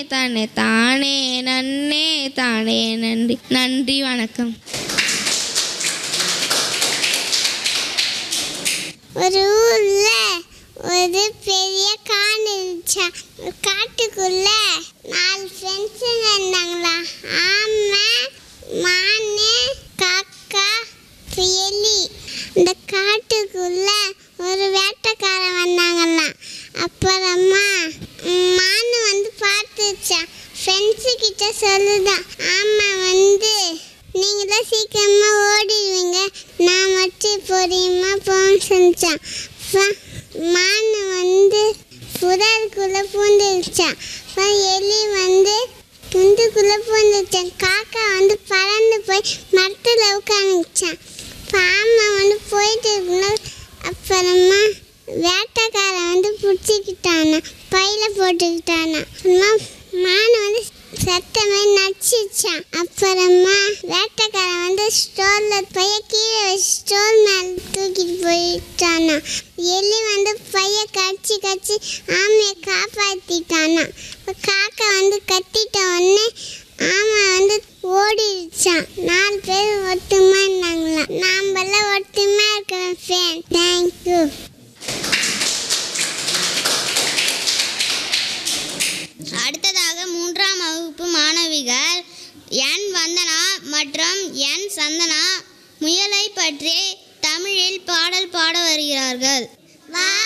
தானே தானே நன்னே தானே நன்றி நன்றி வணக்கம் ஒரு ஊர்ல ஒரு பெரிய காடு இருந்துச்சா காட்டுக்குள்ள நாலு ஃப்ரெண்ட்ஸுங்க இருந்தாங்களா ஆமை மானு காக்கா எலி இந்த காட்டுக்குள்ள ஒரு வேட்டைக்காரன் வந்தாங்களாம் அப்புறமா ம், மானு வந்து பார்த்துச்சா ஃப்ரெண்ட்ஸு கிட்ட சொல்லுதான் ஆமா வந்து நீங்களாம் சீக்கிரமா ஓடிடுவீங்க நான் மட்டும் பொறியுமா போன்னு சொல்லிச்சான் ஃப- மானு வந்து புதருக்குள்ள பூந்துருச்சான் அப்புறம் எலி வந்து புந்துக்குள்ள பூந்துச்சான் காக்கா வந்து பறந்து போய் மரத்தில் உட்காந்துச்சான் பாம்பை வந்து போயிட்டு இருக்கும்போது அப்புறமா வேட்டைக்காரன் வந்து பிடிச்சிக்கிட்டானா பையில போட்டுக்கிட்டானா அப்புறமா மான் வந்து சத்தமே நச்சிச்சான் அப்புறமா வேட்டைக்காரன் வந்து ஸ்டோர்ல பைய கீழே வச்சு ஸ்டோர் மேல தூக்கிட்டு போயிட்டானா எலி வந்து பைய கடிச்சு கடிச்சு ஆமையை காப்பாத்திட்டானா அப்ப காக்கா வந்து கத்திட்ட உடனே ஆமை வந்து ஓடிடுச்சான் நாலு பேர் ஒத்துமா இருந்தாங்களாம் நாமெல்லாம் ஒத்துமா இருக்கிறோம் ஃபேன் தேங்க்யூ அடுத்ததாக மூன்றாம் வகுப்பு மாணவிகள் என் வந்தனா மற்றும் என் சந்தனா முயலை பற்றி தமிழில் பாடல் பாட வருகிறார்கள் வா